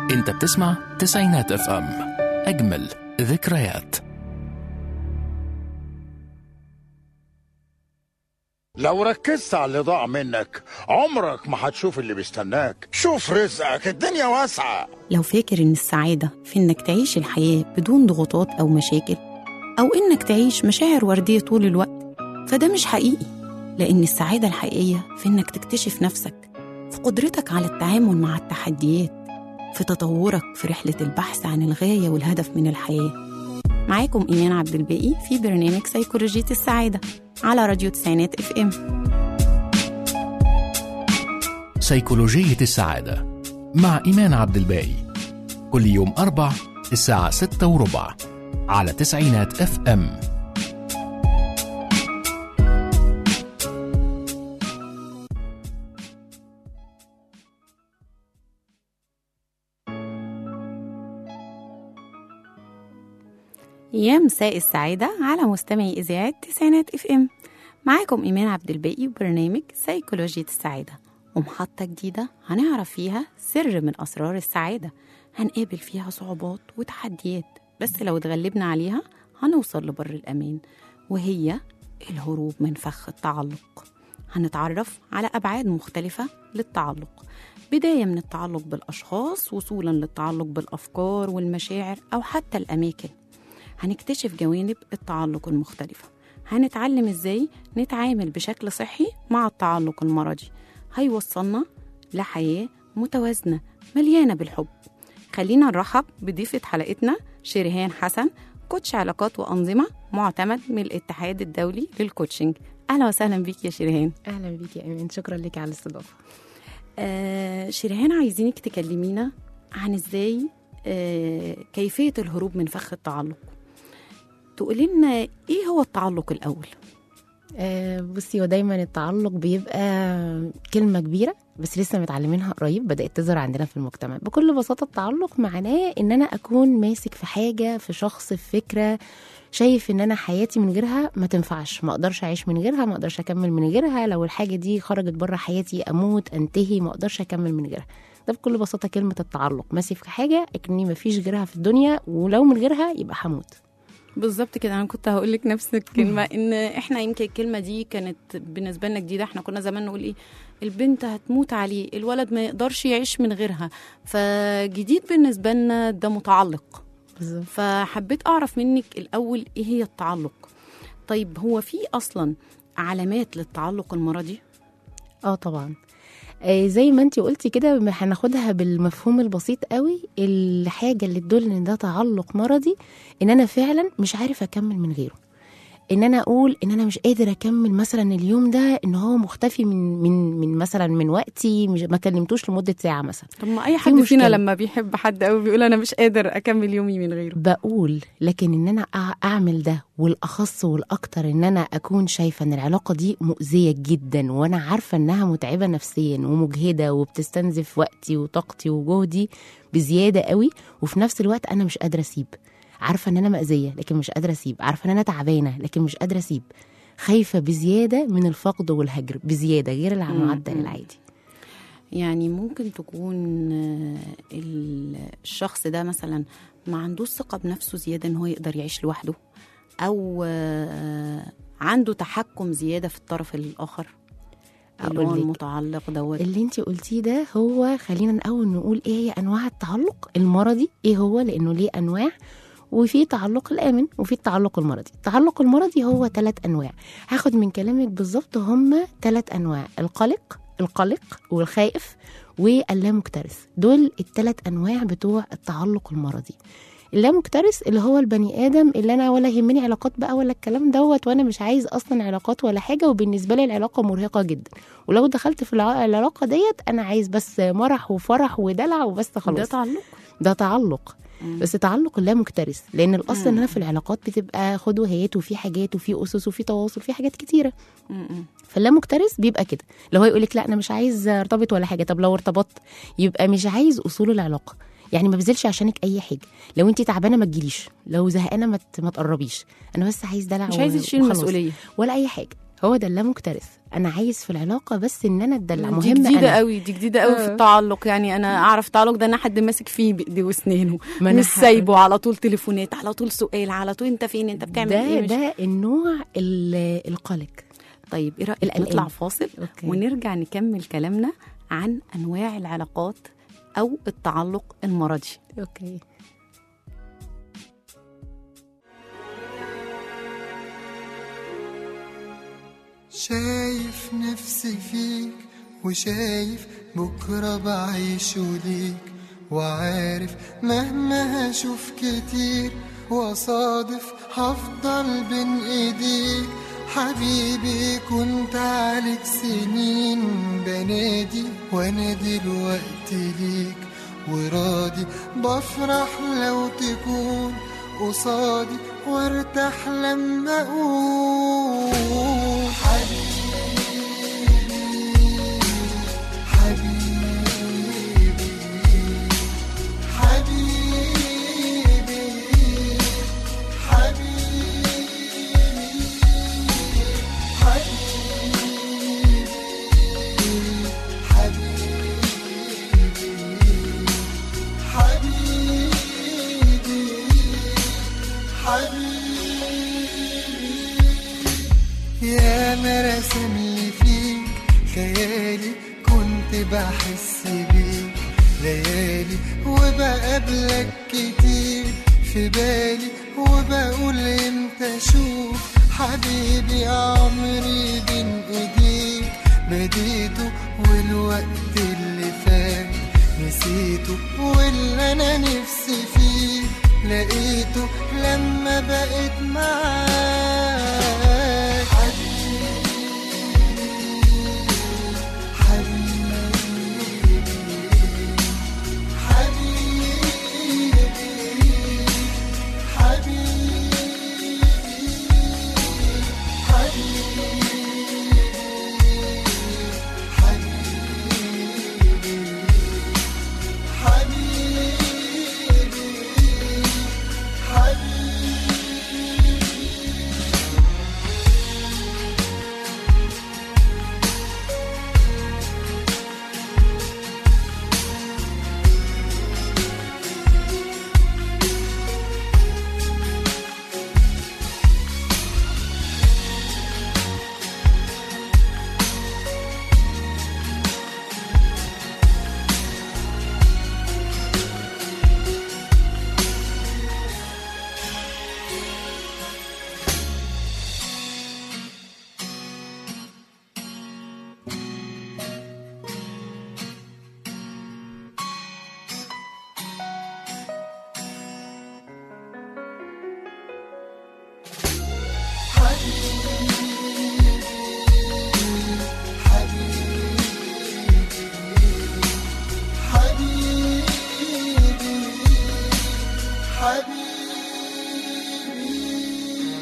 انت بتسمع تسعينات اف ام اجمل ذكريات لو ركزت على اللي ضاع منك عمرك ما هتشوف اللي بيستناك شوف رزقك الدنيا واسعة لو فاكر إن السعادة في إنك تعيش الحياة بدون ضغوطات أو مشاكل أو إنك تعيش مشاعر وردية طول الوقت فده مش حقيقي لأن السعادة الحقيقية في إنك تكتشف نفسك في قدرتك على التعامل مع التحديات في تطورك في رحلة البحث عن الغاية والهدف من الحياة معاكم إيمان عبد الباقي في برنامج سيكولوجية السعادة على راديو تسعينات اف ام سيكولوجية السعادة مع إيمان عبد الباقي كل يوم أربع الساعة ستة وربع على تسعينات اف ام يا مساء السعادة على مستمعي إذاعة تسعينات اف ام معاكم إيمان عبد الباقي وبرنامج سيكولوجية السعادة ومحطة جديدة هنعرف فيها سر من أسرار السعادة هنقابل فيها صعوبات وتحديات بس لو اتغلبنا عليها هنوصل لبر الأمان وهي الهروب من فخ التعلق هنتعرف على أبعاد مختلفة للتعلق بداية من التعلق بالأشخاص وصولا للتعلق بالأفكار والمشاعر أو حتى الأماكن هنكتشف جوانب التعلق المختلفة هنتعلم ازاي نتعامل بشكل صحي مع التعلق المرضي هيوصلنا لحياة متوازنة مليانة بالحب خلينا نرحب بضيفة حلقتنا شريهان حسن كوتش علاقات وأنظمة معتمد من الاتحاد الدولي للكوتشنج أهلا وسهلا بيك يا شريهان اهلا بيك يا ايمان شكرا لك على الاستضافه آه شريهان عايزينك تكلمينا عن ازاي آه كيفية الهروب من فخ التعلق تقولي لنا ايه هو التعلق الأول آه بصي هو دايما التعلق بيبقى كلمه كبيره بس لسه متعلمينها قريب بدات تظهر عندنا في المجتمع بكل بساطه التعلق معناه ان انا اكون ماسك في حاجه في شخص في فكره شايف ان انا حياتي من غيرها ما تنفعش ما اقدرش اعيش من غيرها ما اقدرش اكمل من غيرها لو الحاجه دي خرجت بره حياتي اموت انتهي ما اقدرش اكمل من غيرها ده بكل بساطه كلمه التعلق ماسك في حاجه اكني ما فيش غيرها في الدنيا ولو من غيرها يبقى هموت بالظبط كده انا كنت هقول لك نفس الكلمه ان احنا يمكن الكلمه دي كانت بالنسبه لنا جديده احنا كنا زمان نقول ايه البنت هتموت عليه الولد ما يقدرش يعيش من غيرها فجديد بالنسبه لنا ده متعلق بالظبط فحبيت اعرف منك الاول ايه هي التعلق طيب هو في اصلا علامات للتعلق المرضي اه طبعا آه زي ما انتي قلتي كده هناخدها بالمفهوم البسيط قوي الحاجه اللي تدل ان ده تعلق مرضي ان انا فعلا مش عارف اكمل من غيره ان انا اقول ان انا مش قادر اكمل مثلا اليوم ده ان هو مختفي من من من مثلا من وقتي مش ما كلمتوش لمده ساعه مثلا طب ما اي في حد مشكلة. فينا لما بيحب حد قوي بيقول انا مش قادر اكمل يومي من غيره بقول لكن ان انا أع- اعمل ده والاخص والاكتر ان انا اكون شايفه ان العلاقه دي مؤذيه جدا وانا عارفه انها متعبه نفسيا ومجهده وبتستنزف وقتي وطاقتي وجهدي بزياده قوي وفي نفس الوقت انا مش قادره اسيب عارفه ان انا مأذيه لكن مش قادره اسيب عارفه ان انا تعبانه لكن مش قادره اسيب خايفه بزياده من الفقد والهجر بزياده غير المعدل مم. العادي يعني ممكن تكون آه، ال- الشخص ده مثلا ما عندوش ثقة بنفسه زيادة ان هو يقدر يعيش لوحده او آه، عنده تحكم زيادة في الطرف الآخر اللي هو أقول لك. المتعلق دوت اللي انت قلتيه ده هو خلينا الاول نقول ايه هي انواع التعلق المرضي ايه هو لانه ليه انواع وفي تعلق الامن وفي التعلق المرضي التعلق المرضي هو ثلاث انواع هاخد من كلامك بالظبط هم ثلاث انواع القلق القلق والخائف واللامكترث دول الثلاث انواع بتوع التعلق المرضي اللامكترث اللي هو البني ادم اللي انا ولا يهمني علاقات بقى ولا الكلام دوت وانا مش عايز اصلا علاقات ولا حاجه وبالنسبه لي العلاقه مرهقه جدا ولو دخلت في الع- العلاقه ديت انا عايز بس مرح وفرح ودلع وبس ده خلاص تعلق ده تعلق مم. بس تعلق لا مكترث لان الاصل ان مم. انا في العلاقات بتبقى خد وهات وفي حاجات وفي اسس وفي تواصل في حاجات كتيره م- م. فاللا مكترث بيبقى كده لو هو يقول لك لا انا مش عايز ارتبط ولا حاجه طب لو ارتبطت يبقى مش عايز اصول العلاقه يعني ما بذلش عشانك اي حاجه لو انت تعبانه ما تجيليش لو زهقانه ما ت- ما تقربيش انا بس عايز دلع مش و- عايز يشيل وخلاص. مسؤولية ولا اي حاجه هو ده لا مكترث انا عايز في العلاقه بس ان انا اتدلع دي مهم جديده أنا. قوي دي جديده قوي في آه. التعلق يعني انا اعرف التعلق ده انا حد ماسك فيه بايديه واسنانه ما أنا مش ح- سايبه على طول تليفونات على طول سؤال على طول انت فين انت بتعمل ده ايه مش... ده النوع ال- القلق طيب ايه رايك القلقان. نطلع فاصل أوكي. ونرجع نكمل كلامنا عن انواع العلاقات او التعلق المرضي اوكي شايف نفسي فيك وشايف بكرة بعيشه ليك وعارف مهما هشوف كتير وصادف هفضل بين ايديك حبيبي كنت عليك سنين بنادي وانا دلوقتي ليك وراضي بفرح لو تكون قصادي وارتاح لما اقول حبيبي حبيبي حبيبي يا ما رسم لي فيك خيالي كنت بحس بيك ليالي وبقابلك كتير في بالي وبقول امتى اشوف حبيبي عمري بين ايديك بديته والوقت اللي فات نسيته واللي انا نفسي فيه لقيته لما بقيت معاك حبيبي حبيبي حبيبي حبيبي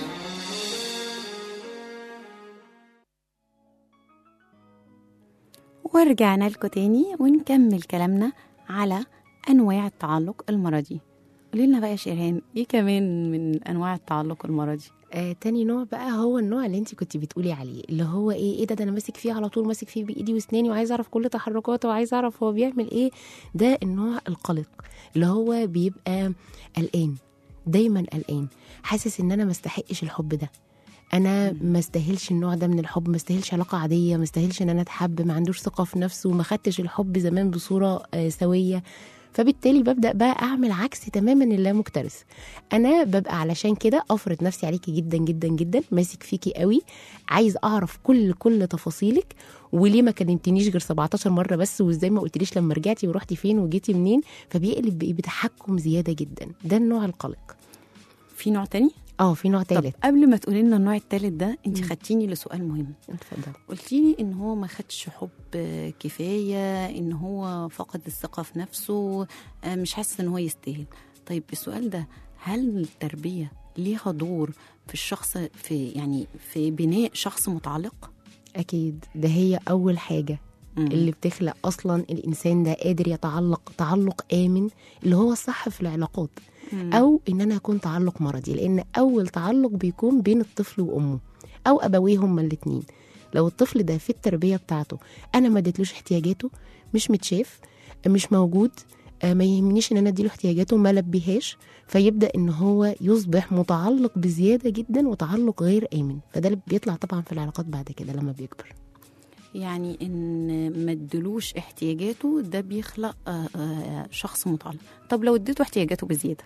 ورجعنا لكم تاني ونكمل كلامنا على انواع التعلق المرضي قولي لنا بقى يا شيرين ايه كمان من انواع التعلق المرضي آه تاني نوع بقى هو النوع اللي انت كنت بتقولي عليه اللي هو ايه ايه ده ده انا ماسك فيه على طول ماسك فيه بايدي واسناني وعايز اعرف كل تحركاته وعايز اعرف هو بيعمل ايه ده النوع القلق اللي هو بيبقى قلقان دايما قلقان حاسس ان انا ما استحقش الحب ده انا ما استاهلش النوع ده من الحب ما استاهلش علاقه عاديه ما استاهلش ان انا اتحب ما عندوش ثقه في نفسه ما خدتش الحب زمان بصوره آه، سويه فبالتالي ببدا بقى اعمل عكس تماما اللا مكترث انا ببقى علشان كده افرض نفسي عليكي جدا جدا جدا ماسك فيكي قوي عايز اعرف كل كل تفاصيلك وليه ما كلمتنيش غير 17 مره بس وازاي ما قلتليش لما رجعتي ورحتي فين وجيتي منين فبيقلب بايه بتحكم زياده جدا ده النوع القلق في نوع تاني اه في نوع طب تالت قبل ما تقولي لنا النوع التالت ده انت خدتيني لسؤال مهم اتفضل قلتي لي ان هو ما خدش حب كفايه ان هو فقد الثقه في نفسه آه، مش حاسس ان هو يستاهل طيب السؤال ده هل التربيه ليها دور في الشخص في يعني في بناء شخص متعلق اكيد ده هي اول حاجه مم. اللي بتخلق اصلا الانسان ده قادر يتعلق تعلق امن اللي هو الصح في العلاقات مم. او ان انا اكون تعلق مرضي لان اول تعلق بيكون بين الطفل وامه او ابويه هما الاتنين لو الطفل ده في التربيه بتاعته انا ما اديتلوش احتياجاته مش متشاف مش موجود آه، ما يهمنيش ان انا اديله احتياجاته ما لبيهاش فيبدا ان هو يصبح متعلق بزياده جدا وتعلق غير امن فده اللي بيطلع طبعا في العلاقات بعد كده لما بيكبر يعني ان ما ادلوش احتياجاته ده بيخلق آه، آه، شخص متعلق طب لو اديته احتياجاته بزياده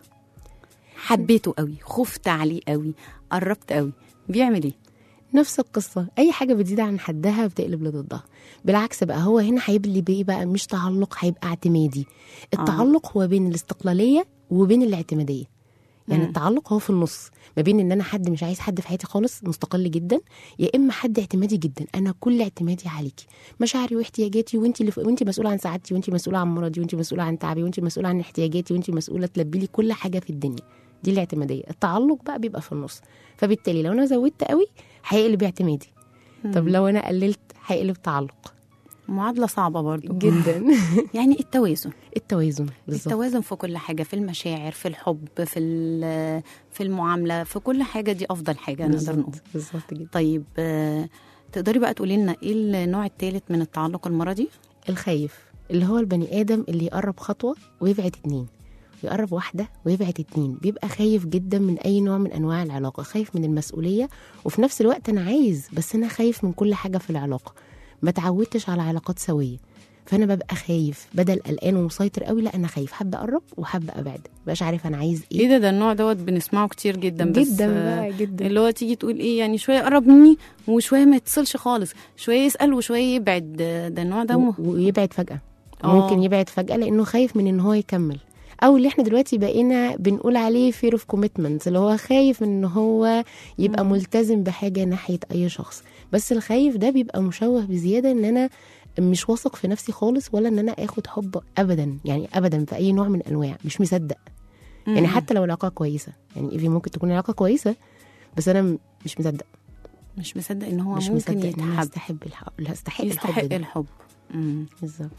حبيته قوي خفت عليه قوي قربت قوي بيعمل ايه نفس القصة أي حاجة بتزيد عن حدها بتقلب لضدها بالعكس بقى هو هنا هيبقى بإيه بقى مش تعلق هيبقى اعتمادي التعلق هو بين الاستقلالية وبين الاعتمادية يعني مم. التعلق هو في النص ما بين ان انا حد مش عايز حد في حياتي خالص مستقل جدا يا اما حد اعتمادي جدا انا كل اعتمادي عليكي مشاعري واحتياجاتي وانت اللي وانت مسؤوله عن سعادتي وانت مسؤوله عن مرضي وانت مسؤوله عن تعبي وانت مسؤوله عن احتياجاتي وانت مسؤوله تلبي لي كل حاجه في الدنيا دي الاعتماديه التعلق بقى بيبقى في النص فبالتالي لو انا زودت قوي هيقلب اعتمادي طب لو انا قللت هيقلب تعلق معادله صعبه برضو جدا يعني التوازن التوازن بالظبط التوازن في كل حاجه في المشاعر في الحب في ال- في المعامله في كل حاجه دي افضل حاجه نقدر نقول بالظبط بالظبط جدا طيب آه، تقدري بقى تقولي لنا ايه النوع الثالث من التعلق المرضي الخايف اللي هو البني ادم اللي يقرب خطوه ويبعد اتنين يقرب واحدة ويبعد اتنين بيبقى خايف جدا من أي نوع من أنواع العلاقة خايف من المسؤولية وفي نفس الوقت أنا عايز بس أنا خايف من كل حاجة في العلاقة ما تعودتش على علاقات سوية فأنا ببقى خايف بدل قلقان ومسيطر قوي لا أنا خايف حابة أقرب وحابة أبعد مبقاش عارف أنا عايز إيه ايه ده ده النوع دوت بنسمعه كتير جدا بس جدا آه، بقى جدا اللي هو تيجي تقول ايه يعني شويه يقرب مني وشويه ما يتصلش خالص شويه يسال وشويه يبعد ده ده النوع ده و- م- ويبعد فجأة آه. ممكن يبعد فجأة لأنه خايف من إن هو يكمل أو اللي احنا دلوقتي بقينا بنقول عليه fear of commitment اللي هو خايف من إن هو يبقى مم. ملتزم بحاجة ناحية أي شخص بس الخايف ده بيبقى مشوه بزيادة إن أنا مش واثق في نفسي خالص ولا إن أنا آخد حب أبدا يعني أبدا في أي نوع من أنواع مش مصدق يعني مم. حتى لو العلاقة كويسة يعني إيفي ممكن تكون العلاقة كويسة بس أنا م- مش مصدق مش مصدق ان هو مش ممكن مصدق إن أنا يتحب أستحب الحب لا أستحق الحب يستحق ده الحب مم. بالظبط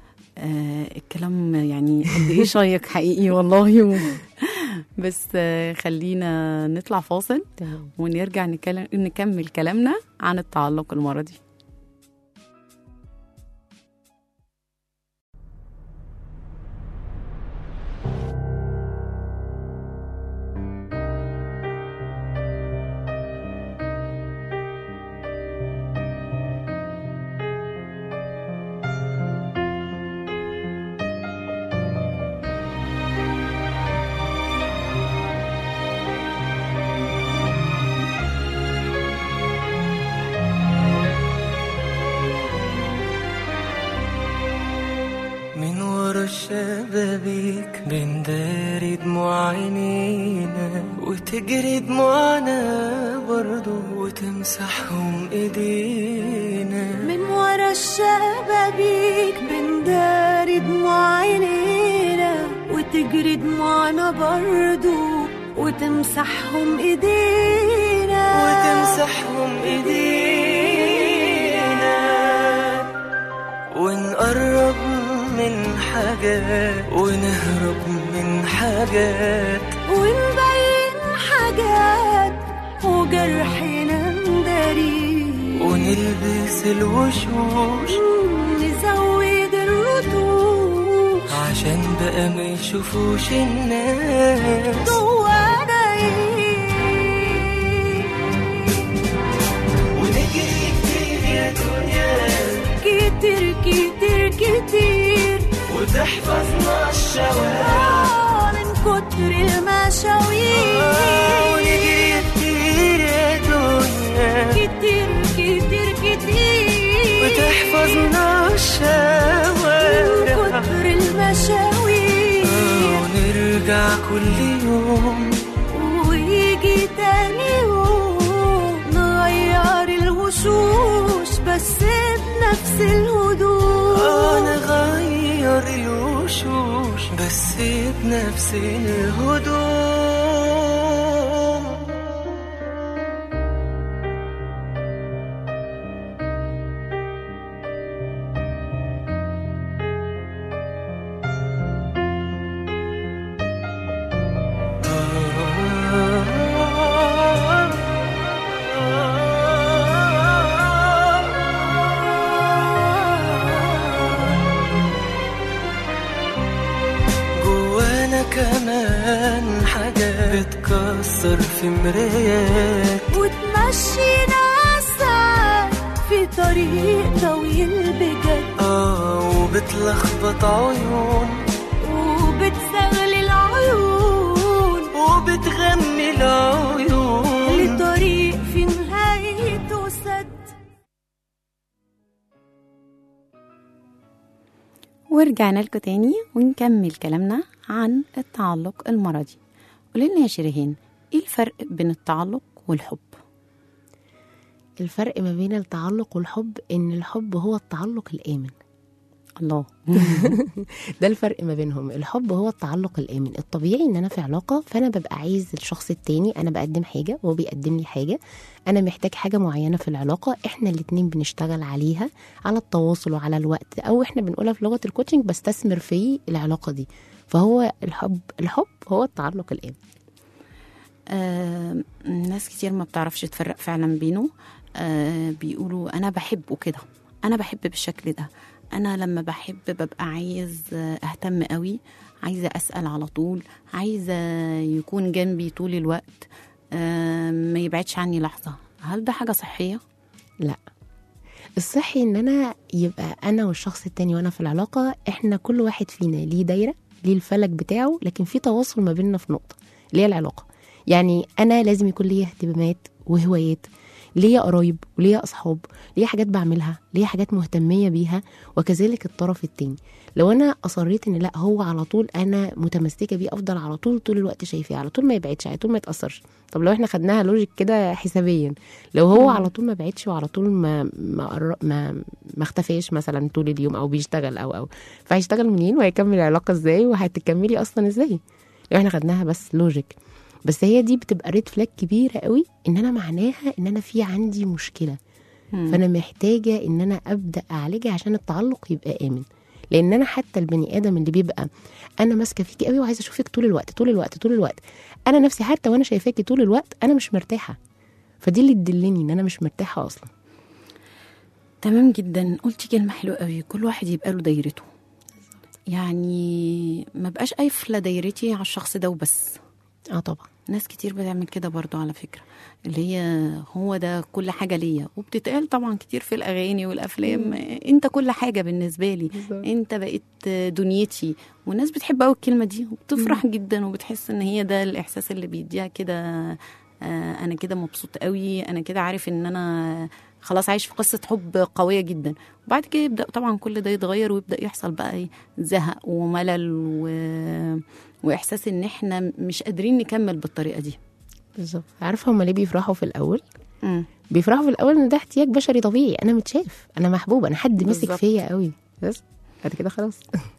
آه الكلام يعني قد ايه شيق حقيقي والله و... بس آه خلينا نطلع فاصل تمام ونرجع نكلم نكمل كلامنا عن التعلق المرضي من ورا الشبابيك بنداري دموع عينينا وتجري دموعنا برضو وتمسحهم ايدينا من ورا الشبابيك بنداري دموع عينينا وتجري دموعنا برضو وتمسحهم ايدينا وتمسحهم ايدينا ونقرب من حاجات ونهرب من حاجات ونبين حاجات وجرحنا نداري ونلبس الوشوش نزود الردود عشان بقى ما يشوفوش الناس جوانا ايه ونجري كتير يا دنيا كتير كتير كتير وتحفظنا الشوارع آه، من كتر المشاوير ونجري كتير يا دنيا كتير كتير كتير وتحفظنا من الشوارع كتر المشاوير ونرجع كل يوم ويجي تاني يوم نغير الوشوش بس بنفس الهدوء آه نغير الوشوش بس بنفس الهدوء نتكسر في مرايات وتمشينا ساعات في طريق طويل بجد اه وبتلخبط عيون وبتزغل العيون وبتغني العيون لطريق في نهايته سد ورجعنا لكم تاني ونكمل كلامنا عن التعلق المرضي قولنا يا شيرين ايه الفرق بين التعلق والحب الفرق ما بين التعلق والحب ان الحب هو التعلق الامن الله ده الفرق ما بينهم الحب هو التعلق الامن الطبيعي ان انا في علاقه فانا ببقى عايز الشخص التاني انا بقدم حاجه وهو بيقدم لي حاجه انا محتاج حاجه معينه في العلاقه احنا الاتنين بنشتغل عليها على التواصل وعلى الوقت او احنا بنقولها في لغه الكوتشنج بستثمر في العلاقه دي فهو الحب الحب هو التعلق الامن آه ناس كتير ما بتعرفش تفرق فعلا بينه آه بيقولوا انا بحبه كده انا بحب بالشكل ده انا لما بحب ببقى عايز آه، اهتم قوي عايزه اسال على طول عايزه يكون جنبي طول الوقت آه ما يبعدش عني لحظه هل ده حاجه صحيه لا الصحي ان انا يبقى انا والشخص التاني وانا في العلاقه احنا كل واحد فينا ليه دايره ليه الفلك بتاعه لكن في تواصل ما بيننا في نقطه اللي هي العلاقه يعني انا لازم يكون ليا اهتمامات وهوايات ليا قرايب وليا اصحاب ليا حاجات بعملها ليا حاجات مهتميه بيها وكذلك الطرف التاني لو انا اصريت ان لا هو على طول انا متمسكه بيه افضل على طول طول الوقت شايفاه على طول ما يبعدش على طول ما يتاثرش طب لو احنا خدناها لوجيك كده حسابيا لو هو على طول ما بعدش وعلى طول ما ما قر- ما, ما اختفاش مثلا طول اليوم او بيشتغل او او فهيشتغل منين وهيكمل العلاقه ازاي وهتكملي اصلا ازاي لو احنا خدناها بس لوجيك بس هي دي بتبقى ريد فلاج كبيره قوي ان انا معناها ان انا في عندي مشكله فانا محتاجه ان انا ابدا اعالجها عشان التعلق يبقى امن لان انا حتى البني ادم اللي بيبقى انا ماسكه فيكي قوي وعايزه اشوفك طول الوقت طول الوقت طول الوقت انا نفسي حتى وانا شايفاكي طول الوقت انا مش مرتاحه فدي اللي تدلني ان انا مش مرتاحه اصلا تمام جدا قلتي كلمة حلوة قوي كل واحد يبقى له دايرته يعني ما بقاش قايفلة دايرتي على الشخص ده وبس اه طبعا ناس كتير بتعمل كده برضو على فكرة اللي هي هو ده كل حاجة ليا وبتتقال طبعا كتير في الأغاني والأفلام أنت كل حاجة بالنسبة لي أنت بقيت دنيتي والناس بتحب قوي الكلمة دي وبتفرح جدا وبتحس إن هي ده الإحساس اللي بيديها كده آه، أنا كده مبسوط قوي أنا كده عارف إن أنا خلاص عايش في قصة حب قوية جدا وبعد كده يبدأ طبعا كل ده يتغير ويبدأ يحصل بقى إيه زهق وملل و... واحساس ان احنا مش قادرين نكمل بالطريقه دي بالظبط عارفه هما ليه بيفرحوا في الاول مم. بيفرحوا في الاول ان ده احتياج بشري طبيعي انا متشاف انا محبوب انا حد مسك بالظبط. فيا قوي بس بعد كده خلاص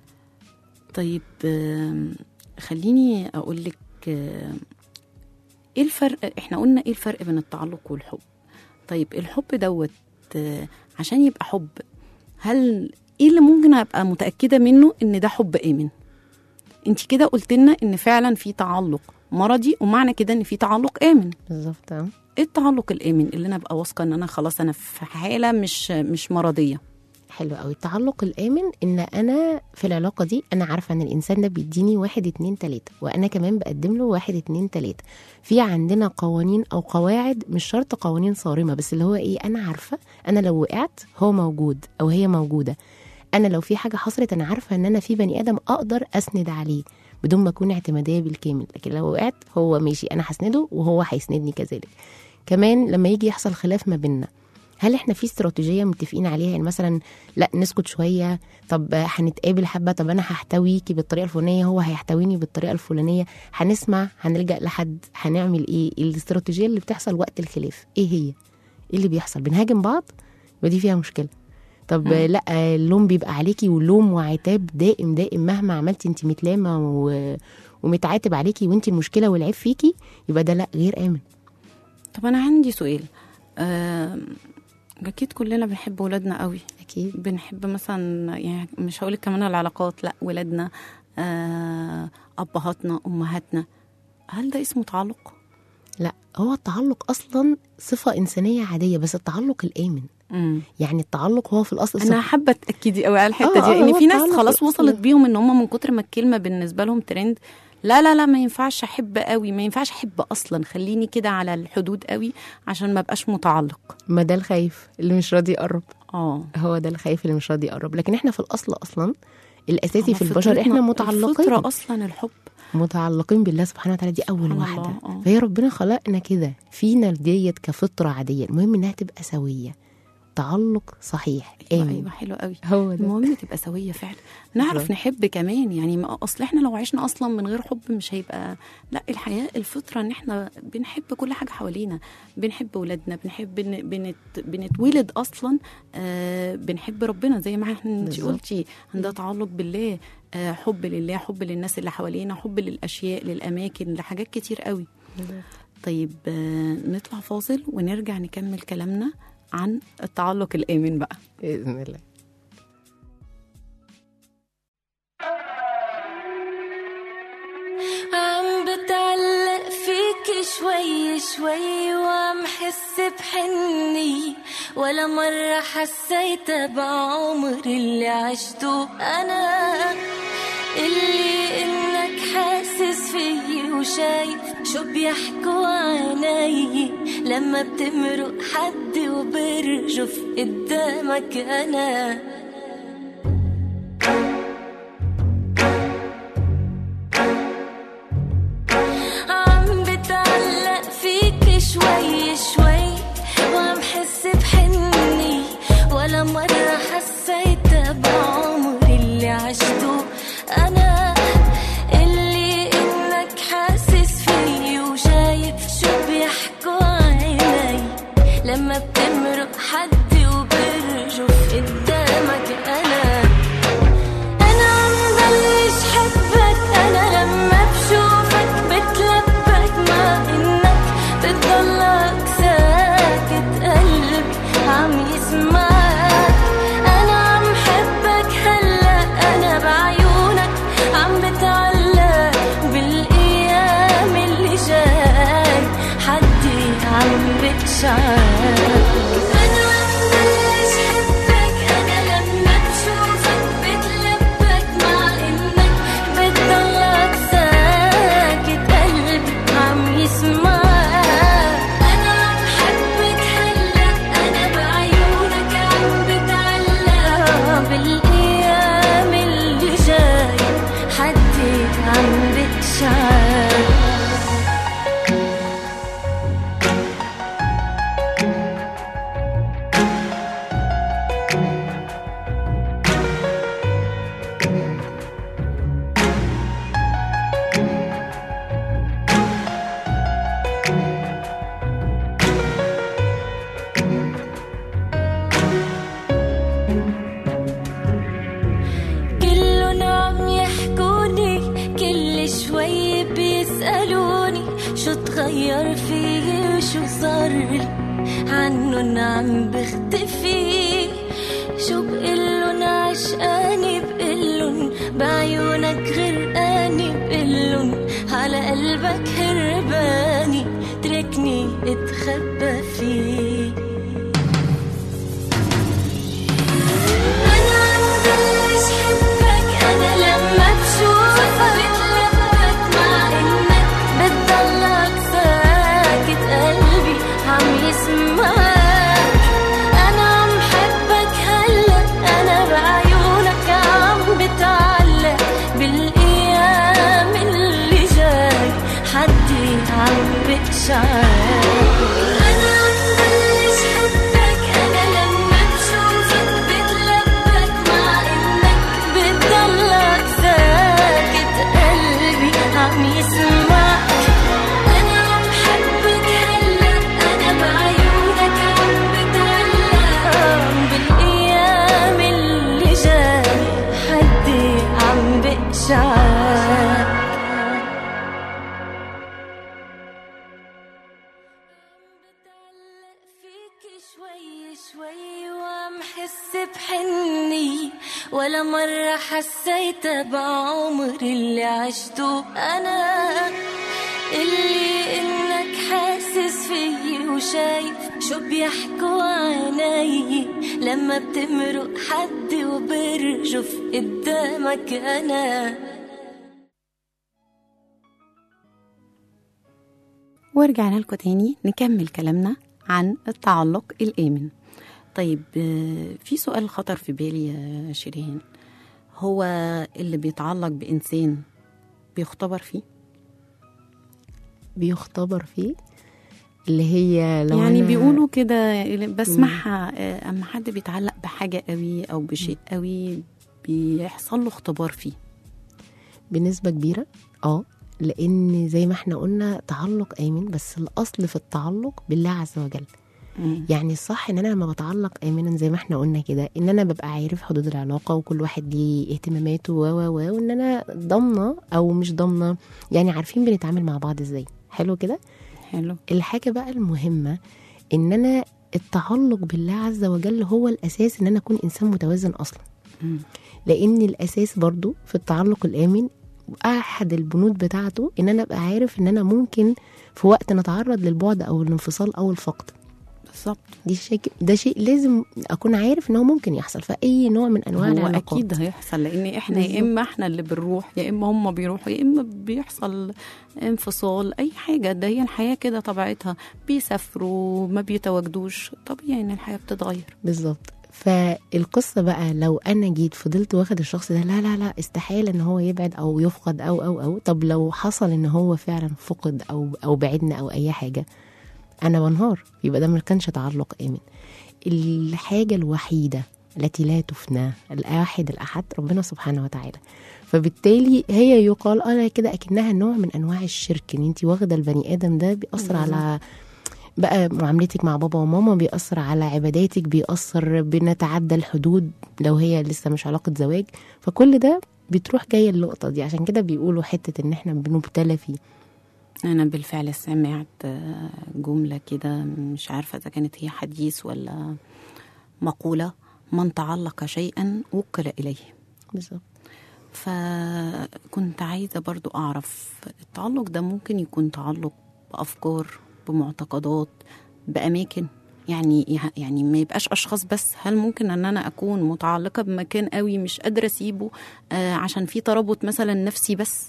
طيب آم، خليني اقول لك آم، ايه الفرق احنا قلنا ايه الفرق بين التعلق والحب طيب الحب دوت آه، عشان يبقى حب هل ايه اللي ممكن ابقى متاكده منه ان ده حب امن انت كده قلت لنا ان فعلا في تعلق مرضي ومعنى كده ان في تعلق امن بالظبط اه ايه التعلق الامن اللي انا ابقى واثقه ان انا خلاص انا في حاله مش مش مرضيه حلو قوي التعلق الآمن إن أنا في العلاقة دي أنا عارفة إن الإنسان ده بيديني واحد اتنين تلاتة وأنا كمان بقدم له واحد اتنين تلاتة في عندنا قوانين أو قواعد مش شرط قوانين صارمة بس اللي هو إيه أنا عارفة أنا لو وقعت هو موجود أو هي موجودة أنا لو في حاجة حصلت أنا عارفة إن أنا في بني آدم أقدر أسند عليه بدون ما أكون اعتمادية بالكامل لكن لو وقعت هو ماشي أنا هسنده وهو هيسندني كذلك كمان لما يجي يحصل خلاف ما بيننا هل احنا في استراتيجيه متفقين عليها يعني مثلا لا نسكت شويه طب هنتقابل حبه طب انا هحتويكي بالطريقه الفلانيه هو هيحتويني بالطريقه الفلانيه هنسمع هنلجا لحد هنعمل ايه الاستراتيجيه اللي بتحصل وقت الخلاف ايه هي ايه اللي بيحصل بنهاجم بعض يبقى دي فيها مشكله طب مم. لا اللوم بيبقى عليكي ولوم وعتاب دائم دائم مهما عملتي انت متلامه و... ومتعاتب عليكي وانت المشكله والعيب فيكي يبقى ده لا غير امن طب انا عندي سؤال آم، اكيد كلنا بنحب ولادنا قوي اكيد بنحب مثلا يعني مش هقول كمان العلاقات لا ولادنا آه، ابهاتنا امهاتنا هل ده اسمه تعلق لا هو التعلق اصلا صفه انسانيه عاديه بس التعلق الامن مم. يعني التعلق هو في الاصل انا صفة- حابه تاكدي قوي على الحته آه، دي آه، ان هو في ناس التعلق خلاص وصلت الأصلي. بيهم ان هم من كتر ما الكلمه بالنسبه لهم ترند لا لا لا ما ينفعش احب قوي ما ينفعش احب اصلا خليني كده على الحدود قوي عشان ما بقاش متعلق ما ده الخايف اللي مش راضي يقرب اه هو ده الخايف اللي مش راضي يقرب لكن احنا في الاصل اصلا الاساسي هو في البشر احنا فطرتنا- متعلقين الفطره اصلا الحب متعلقين بالله سبحانه وتعالى دي اول سبحان واحده الله، آه. فهي ربنا خلقنا كده فينا ديت كفطره عاديه المهم انها تبقى سويه تعلق صحيح ايوه امين ايوه حلو قوي هو ده المهم تبقى سويه فعلا نعرف بالظبط. نحب كمان يعني ما اصل احنا لو عشنا اصلا من غير حب مش هيبقى لا الحياه الفطره ان احنا بنحب كل حاجه حوالينا بنحب ولادنا بنحب ن- بنت بنتولد اصلا آه بنحب ربنا زي ما احنا انت بالظبط. قلتي عندها تعلق بالله آه حب لله حب للناس اللي حوالينا حب للاشياء للاماكن لحاجات كتير قوي طيب آه نطلع فاصل ونرجع نكمل كلامنا عن التعلق الامن بقى باذن الله عم بتعلق فيك شوي شوي وعم حس بحني ولا مرة حسيت بعمر اللي عشته أنا اللي إنك حاسس فيي وشايف شو بيحكوا عيني لما بتمرق حد وبرجف قدامك أنا عم بتعلق فيك شوي شوي وعم حس بحني ولا مرة حسيت بعمري اللي عشته أنا اللي إنك حاسس فيي وشايف شو بيحكوا عيني لما بتمرق حد وبرجف قدامك أنا أنا عم بلش حبك أنا لما بشوفك بتلبك مع إنك بتضلك ساكت قلبي عم يسمعك أنا عم حبك هلا أنا بعيونك عم بتعلق بالأيام اللي جاي حدي عم بتشعر أنا عم بلش حبك أنا لما بشوفك بتلبك مع إنك بتضلك ساكت قلبي عم يسمعك أنا عم حبك هلا أنا بعيونك عم بتعلق بالأيام اللي جاي حدي عم بتشعر كلهم عم يحكوني كل شوي بيسألوني شو تغير فيي وشو صار لي عنن عم بختفي شو بقلن عشقاني بقلن بعيونك غرقاني بقلن على قلبك هرباني تركني اتخبى فيه أنا عم بلش حبك أنا لما بشوفك بتلبك مع إنك بتضلك ساكت قلبي عم يسمعك أنا عم حبك هلا أنا بعيونك عم بتعلق بالأيام اللي جاي حدي عم بتشعر أنا عم بلش حبك أنا لما بشوفك بتلبك مع إنك بتضلك ساكت قلبي عم يسمعك أنا عم حبك هلا أنا بعيونك عم بتعلق بالأيام اللي جاي حدي عم بقشعر بتعلق فيك شوي شوي وعم حس بحني ولا مرة حسيت بعمري اللي عشته أنا اللي إنك حاسس فيي وشايف شو بيحكوا عيني لما بتمرق حد وبرجف قدامك أنا ورجعنا لكم تاني نكمل كلامنا عن التعلق الآمن طيب آه، في سؤال خطر في بالي يا شيرين هو اللي بيتعلق بإنسان بيختبر فيه بيختبر فيه اللي هي لو يعني أنا بيقولوا كده بسمعها آه، اما حد بيتعلق بحاجه قوي او بشيء قوي بيحصل له اختبار فيه بنسبة كبيرة اه لأن زي ما احنا قلنا تعلق آمن بس الأصل في التعلق بالله عز وجل مم. يعني الصح ان انا لما بتعلق امنا زي ما احنا قلنا كده ان انا ببقى عارف حدود العلاقه وكل واحد ليه اهتماماته و و و وان انا ضامنه او مش ضامنه يعني عارفين بنتعامل مع بعض ازاي حلو كده حلو الحاجه بقى المهمه ان انا التعلق بالله عز وجل هو الاساس ان انا اكون انسان متوازن اصلا مم. لان الاساس برضو في التعلق الامن احد البنود بتاعته ان انا ابقى عارف ان انا ممكن في وقت نتعرض للبعد او الانفصال او الفقد بالظبط دي شيء ده شيء لازم اكون عارف ان هو ممكن يحصل في اي نوع من انواع هو العلاقات اكيد هيحصل لان احنا يا بالظبط. اما احنا اللي بنروح يا اما هم بيروحوا يا اما بيحصل انفصال اي حاجه ده هي الحياه كده طبيعتها بيسافروا ما بيتواجدوش طبيعي ان الحياه بتتغير بالظبط فالقصه بقى لو انا جيت فضلت واخد الشخص ده لا لا لا استحاله ان هو يبعد او يفقد او او او طب لو حصل ان هو فعلا فقد او او بعدنا او اي حاجه انا بنهار يبقى ده ما كانش تعلق امن الحاجه الوحيده التي لا تفنى الواحد الاحد ربنا سبحانه وتعالى فبالتالي هي يقال انا كده اكنها نوع من انواع الشرك ان انت واخده البني ادم ده بيأثر على بقى معاملتك مع بابا وماما بيأثر على عباداتك بيأثر بنتعدى الحدود لو هي لسه مش علاقة زواج فكل ده بتروح جاية اللقطة دي عشان كده بيقولوا حتة ان احنا بنبتلى فيه أنا بالفعل سمعت آه، جملة كده مش عارفة إذا كانت هي حديث ولا مقولة من تعلق شيئا وكل إليه بالظبط فكنت عايزة برضو أعرف التعلق ده ممكن يكون تعلق بأفكار بمعتقدات بأماكن يعني يعني ما يبقاش أشخاص بس هل ممكن أن أنا أكون متعلقة بمكان قوي مش قادرة أسيبه آه عشان في ترابط مثلا نفسي بس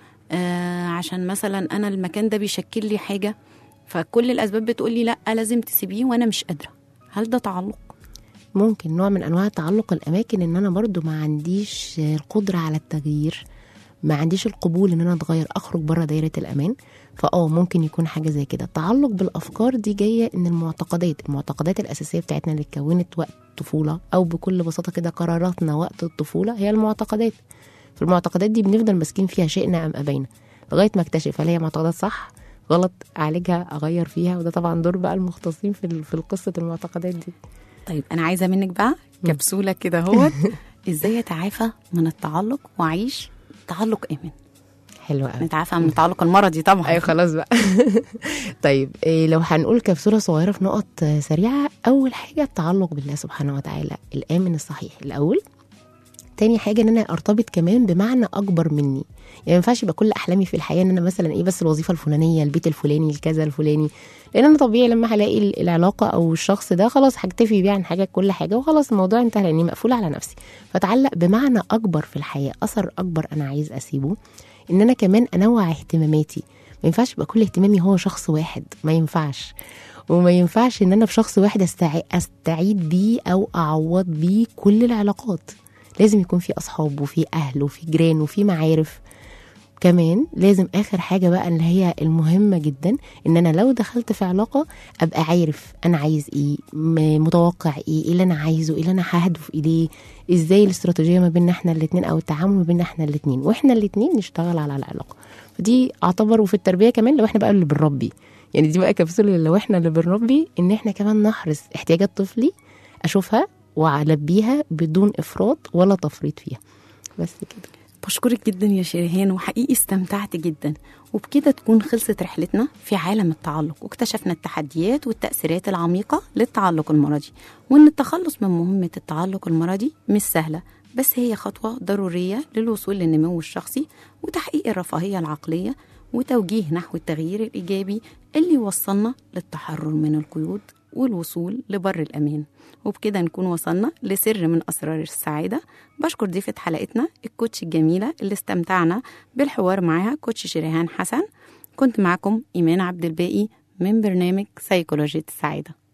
آه عشان مثلا أنا المكان ده بيشكل لي حاجة فكل الأسباب بتقولي لأ لازم تسيبيه وأنا مش قادرة هل ده تعلق؟ ممكن نوع من انواع تعلق الاماكن ان انا برضو ما عنديش القدرة على التغيير ما عنديش القبول ان انا اتغير اخرج بره دايره الامان فاه ممكن يكون حاجه زي كده التعلق بالافكار دي جايه ان المعتقدات المعتقدات الاساسيه بتاعتنا اللي اتكونت وقت الطفوله او بكل بساطه كده قراراتنا وقت الطفوله هي المعتقدات في المعتقدات دي بنفضل ماسكين فيها شئنا ام ابينا لغايه ما اكتشف هل هي معتقدات صح غلط اعالجها اغير فيها وده طبعا دور بقى المختصين في ال- في قصه المعتقدات دي طيب انا عايزه منك بقى كبسوله كده اهوت ازاي اتعافى من التعلق واعيش تعلق امن حلوه قوي نتعافى من التعلق المرضي طبعا ايوه خلاص بقى طيب إيه لو هنقول كبسوله صغيره في نقط آه، سريعه اول حاجه التعلق بالله سبحانه وتعالى الامن الصحيح الاول تاني حاجه ان انا ارتبط كمان بمعنى اكبر مني يعني ما ينفعش يبقى كل احلامي في الحياه ان انا مثلا ايه بس الوظيفه الفلانيه البيت الفلاني الكذا الفلاني لان انا طبيعي لما هلاقي ال- العلاقه او الشخص ده خلاص هكتفي بيه عن حاجه كل حاجه وخلاص الموضوع انتهى لاني مقفوله على نفسي فتعلق بمعنى اكبر في الحياه اثر اكبر انا عايز اسيبه ان انا كمان انوع اهتماماتي ما ينفعش يبقى كل اهتمامي هو شخص واحد ما ينفعش وما ينفعش ان انا في شخص واحد استع... استعيد بيه او اعوض بيه كل العلاقات لازم يكون في اصحاب وفي اهل وفي جيران وفي معارف كمان لازم اخر حاجه بقى اللي هي المهمه جدا ان انا لو دخلت في علاقه ابقى عارف انا عايز ايه م- متوقع ايه ايه اللي انا عايزه ايه اللي انا ههدف اليه ازاي الاستراتيجيه ما بيننا احنا الاثنين او التعامل ما بيننا احنا الاثنين واحنا الاثنين نشتغل على العلاقه فدي اعتبر وفي التربيه كمان لو احنا بقى اللي بنربي يعني دي بقى كبسوله لو احنا اللي بنربي ان احنا كمان نحرص احتياجات طفلي اشوفها والبيها بدون افراط ولا تفريط فيها بس كده بشكرك جدا يا شيرين وحقيقي استمتعت جدا وبكده تكون خلصت رحلتنا في عالم التعلق واكتشفنا التحديات والتأثيرات العميقة للتعلق المرضي وإن التخلص من مهمة التعلق المرضي مش سهلة بس هي خطوة ضرورية للوصول للنمو الشخصي وتحقيق الرفاهية العقلية وتوجيه نحو التغيير الإيجابي اللي يوصلنا للتحرر من القيود والوصول لبر الأمان وبكده نكون وصلنا لسر من أسرار السعادة بشكر ضيفة حلقتنا الكوتش الجميلة اللي استمتعنا بالحوار معاها كوتش شريهان حسن كنت معكم إيمان عبد الباقي من برنامج سيكولوجية السعادة